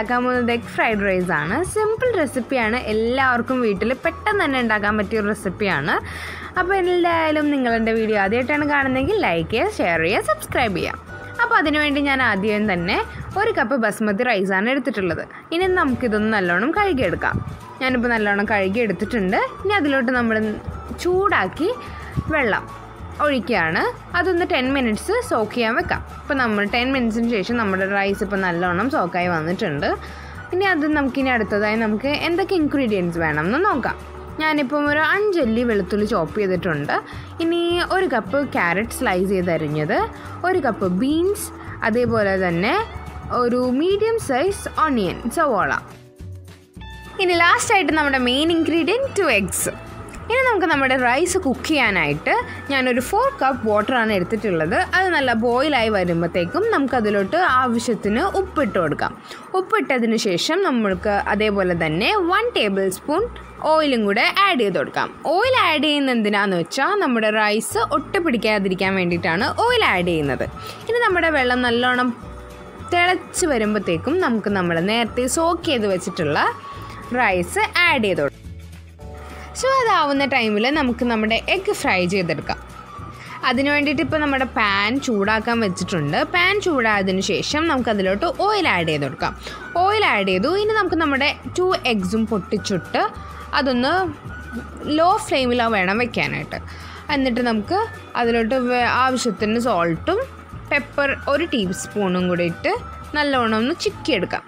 ഉണ്ടാക്കാൻ പോകുന്നത് egg fried rice ആണ് സിമ്പിൾ റെസിപ്പിയാണ് എല്ലാവർക്കും വീട്ടിൽ പെട്ടെന്ന് തന്നെ ഉണ്ടാക്കാൻ പറ്റിയ ഒരു റെസിപ്പിയാണ് അപ്പോൾ എന്തായാലും നിങ്ങൾ എൻ്റെ വീഡിയോ ആദ്യമായിട്ടാണ് കാണുന്നതെങ്കിൽ ലൈക്ക് ചെയ്യുക ഷെയർ ചെയ്യുക സബ്സ്ക്രൈബ് ചെയ്യുക അപ്പോൾ അതിനുവേണ്ടി ഞാൻ ആദ്യം തന്നെ ഒരു കപ്പ് ബസ്മതി റൈസാണ് എടുത്തിട്ടുള്ളത് ഇനി നമുക്കിതൊന്ന് നല്ലോണം കഴുകിയെടുക്കാം ഞാനിപ്പോൾ നല്ലോണം കഴുകി എടുത്തിട്ടുണ്ട് ഇനി അതിലോട്ട് നമ്മൾ ചൂടാക്കി വെള്ളം ഒഴിക്കുകയാണ് അതൊന്ന് ടെൻ മിനിറ്റ്സ് സോക്ക് ചെയ്യാൻ വെക്കാം ഇപ്പോൾ നമ്മൾ ടെൻ മിനിറ്റ്സിന് ശേഷം നമ്മുടെ റൈസ് ഇപ്പോൾ നല്ലോണം സോക്കായി വന്നിട്ടുണ്ട് ഇനി അത് നമുക്കിനി അടുത്തതായി നമുക്ക് എന്തൊക്കെ ഇൻഗ്രീഡിയൻസ് വേണം എന്ന് നോക്കാം ഞാനിപ്പം ഒരു അഞ്ചല്ലി വെളുത്തുള്ളി ചോപ്പ് ചെയ്തിട്ടുണ്ട് ഇനി ഒരു കപ്പ് ക്യാരറ്റ് സ്ലൈസ് ചെയ്ത് അരിഞ്ഞത് ഒരു കപ്പ് ബീൻസ് അതേപോലെ തന്നെ ഒരു മീഡിയം സൈസ് ഓണിയൻ സവോള ഇനി ലാസ്റ്റായിട്ട് നമ്മുടെ മെയിൻ ഇൻഗ്രീഡിയൻറ്റ് ടു എഗ്സ് ഇനി നമുക്ക് നമ്മുടെ റൈസ് കുക്ക് ചെയ്യാനായിട്ട് ഞാനൊരു ഫോർ കപ്പ് വാട്ടറാണ് എടുത്തിട്ടുള്ളത് അത് നല്ല ബോയിലായി വരുമ്പോഴത്തേക്കും നമുക്കതിലോട്ട് ആവശ്യത്തിന് ഉപ്പിട്ട് കൊടുക്കാം ഉപ്പിട്ടതിന് ശേഷം നമ്മൾക്ക് അതേപോലെ തന്നെ വൺ ടേബിൾ സ്പൂൺ ഓയിലും കൂടെ ആഡ് ചെയ്ത് കൊടുക്കാം ഓയിൽ ആഡ് ചെയ്യുന്നത് എന്തിനാന്ന് വെച്ചാൽ നമ്മുടെ റൈസ് ഒട്ടി പിടിക്കാതിരിക്കാൻ വേണ്ടിയിട്ടാണ് ഓയിൽ ആഡ് ചെയ്യുന്നത് ഇനി നമ്മുടെ വെള്ളം നല്ലോണം തിളച്ച് വരുമ്പോഴത്തേക്കും നമുക്ക് നമ്മൾ നേരത്തെ സോക്ക് ചെയ്ത് വെച്ചിട്ടുള്ള റൈസ് ആഡ് ചെയ്ത് കൊടുക്കാം സോ അതാവുന്ന ടൈമിൽ നമുക്ക് നമ്മുടെ എഗ്ഗ് ഫ്രൈ ചെയ്തെടുക്കാം അതിന് വേണ്ടിയിട്ട് ഇപ്പോൾ നമ്മുടെ പാൻ ചൂടാക്കാൻ വെച്ചിട്ടുണ്ട് പാൻ ചൂടായതിന് ശേഷം നമുക്ക് അതിലോട്ട് ഓയിൽ ആഡ് ചെയ്ത് കൊടുക്കാം ഓയിൽ ആഡ് ചെയ്തു ഇനി നമുക്ക് നമ്മുടെ ടു എഗ്സും പൊട്ടിച്ചിട്ട് അതൊന്ന് ലോ ഫ്ലെയിമിൽ വേണം വെക്കാനായിട്ട് എന്നിട്ട് നമുക്ക് അതിലോട്ട് ആവശ്യത്തിന് സോൾട്ടും പെപ്പർ ഒരു ടീസ്പൂണും കൂടി ഇട്ട് നല്ലോണം ഒന്ന് ചിക്കിയെടുക്കാം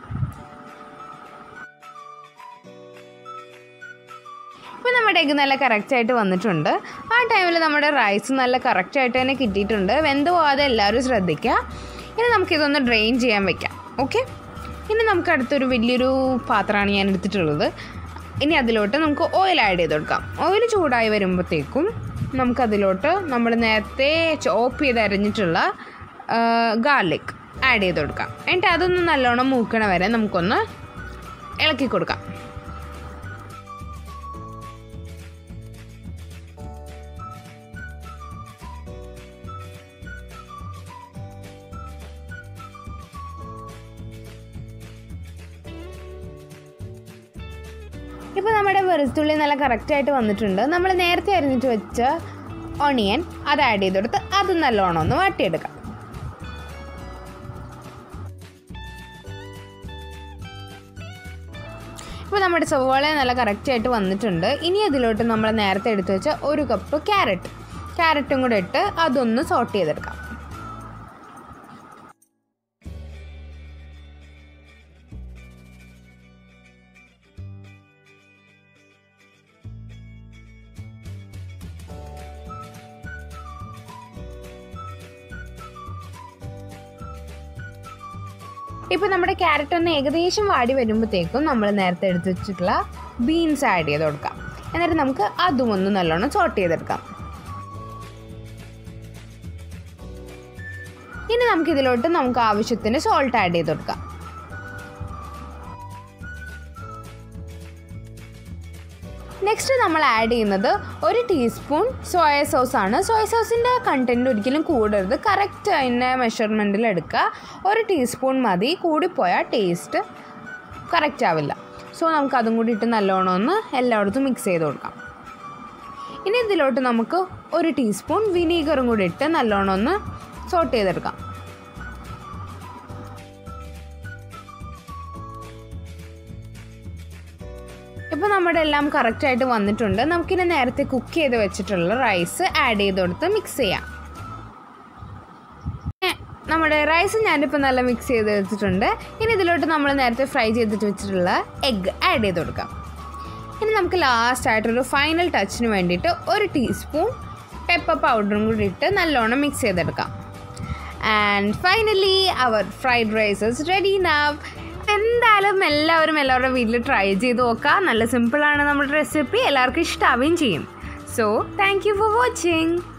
ഇപ്പോൾ നമ്മുടെ എഗ്ഗ് നല്ല കറക്റ്റായിട്ട് വന്നിട്ടുണ്ട് ആ ടൈമിൽ നമ്മുടെ റൈസ് നല്ല കറക്റ്റായിട്ട് തന്നെ കിട്ടിയിട്ടുണ്ട് വെന്ത് പോകാതെ എല്ലാവരും ശ്രദ്ധിക്കുക ഇനി നമുക്കിതൊന്ന് ഡ്രെയിൻ ചെയ്യാൻ വെക്കാം ഓക്കെ ഇനി നമുക്ക് അടുത്തൊരു വലിയൊരു പാത്രമാണ് ഞാൻ എടുത്തിട്ടുള്ളത് ഇനി അതിലോട്ട് നമുക്ക് ഓയിൽ ആഡ് ചെയ്ത് കൊടുക്കാം ഓയിൽ ചൂടായി വരുമ്പോഴത്തേക്കും നമുക്കതിലോട്ട് നമ്മൾ നേരത്തെ ചോപ്പ് ചെയ്ത് അരിഞ്ഞിട്ടുള്ള ഗാർലിക് ആഡ് ചെയ്ത് കൊടുക്കാം എന്നിട്ട് അതൊന്ന് നല്ലോണം മൂക്കണ വരെ നമുക്കൊന്ന് ഇളക്കി കൊടുക്കാം ഇപ്പോൾ നമ്മുടെ വെളുത്തുള്ളി നല്ല കറക്റ്റായിട്ട് വന്നിട്ടുണ്ട് നമ്മൾ നേരത്തെ അരിഞ്ഞിട്ട് വെച്ച ഒണിയൻ അത് ആഡ് ചെയ്ത് കൊടുത്ത് അത് നല്ലോണം ഒന്ന് വാട്ടിയെടുക്കാം ഇപ്പോൾ നമ്മുടെ സവോള നല്ല കറക്റ്റായിട്ട് വന്നിട്ടുണ്ട് ഇനി അതിലോട്ട് നമ്മൾ നേരത്തെ എടുത്തു വെച്ച ഒരു കപ്പ് ക്യാരറ്റ് ക്യാരറ്റും കൂടെ ഇട്ട് അതൊന്ന് സോട്ട് ചെയ്തെടുക്കാം ഇപ്പോൾ നമ്മുടെ ക്യാരറ്റ് ഒന്ന് ഏകദേശം വാടി വരുമ്പോഴത്തേക്കും നമ്മൾ നേരത്തെ എടുത്ത് വെച്ചിട്ടുള്ള ബീൻസ് ആഡ് ചെയ്ത് കൊടുക്കാം എന്നിട്ട് നമുക്ക് അതും ഒന്ന് നല്ലോണം സോട്ട് ചെയ്തെടുക്കാം ഇനി നമുക്ക് ഇതിലോട്ട് നമുക്ക് ആവശ്യത്തിന് സോൾട്ട് ആഡ് ചെയ്ത് കൊടുക്കാം നെക്സ്റ്റ് നമ്മൾ ആഡ് ചെയ്യുന്നത് ഒരു ടീസ്പൂൺ സോയ സോസ് ആണ് സോയ സോസിൻ്റെ കണ്ടൻറ്റ് ഒരിക്കലും കൂടരുത് കറക്റ്റ് അതിൻ്റെ മെഷർമെൻറ്റിൽ എടുക്കുക ഒരു ടീസ്പൂൺ മതി കൂടിപ്പോയാൽ ടേസ്റ്റ് കറക്റ്റ് ആവില്ല സോ നമുക്ക് അതും കൂടി ഇട്ട് നല്ലോണം ഒന്ന് എല്ലായിടത്തും മിക്സ് ചെയ്ത് കൊടുക്കാം ഇനി ഇതിലോട്ട് നമുക്ക് ഒരു ടീസ്പൂൺ വിനീഗറും കൂടി ഇട്ട് നല്ലോണം ഒന്ന് സോട്ട് ചെയ്തെടുക്കാം ഇപ്പോൾ നമ്മുടെ എല്ലാം കറക്റ്റായിട്ട് വന്നിട്ടുണ്ട് നമുക്കിനി നേരത്തെ കുക്ക് ചെയ്ത് വെച്ചിട്ടുള്ള റൈസ് ആഡ് ചെയ്ത് കൊടുത്ത് മിക്സ് ചെയ്യാം നമ്മുടെ റൈസ് ഞാനിപ്പോൾ നല്ല മിക്സ് ചെയ്ത് വെച്ചിട്ടുണ്ട് ഇനി ഇതിലോട്ട് നമ്മൾ നേരത്തെ ഫ്രൈ ചെയ്തിട്ട് വെച്ചിട്ടുള്ള എഗ്ഗ് ആഡ് ചെയ്ത് കൊടുക്കാം ഇനി നമുക്ക് ലാസ്റ്റ് ആയിട്ടൊരു ഫൈനൽ ടച്ചിന് വേണ്ടിയിട്ട് ഒരു ടീസ്പൂൺ പെപ്പർ പൗഡറും കൂടി ഇട്ട് നല്ലോണം മിക്സ് ചെയ്തെടുക്കാം and finally our fried rice's ready നാവ് എന്തായാലും എല്ലാവരും എല്ലാവരുടെ വീട്ടിൽ ട്രൈ ചെയ്ത് നോക്കാം നല്ല സിമ്പിളാണ് നമ്മുടെ റെസിപ്പി എല്ലാവർക്കും ഇഷ്ടാവുകയും ചെയ്യും so thank you for watching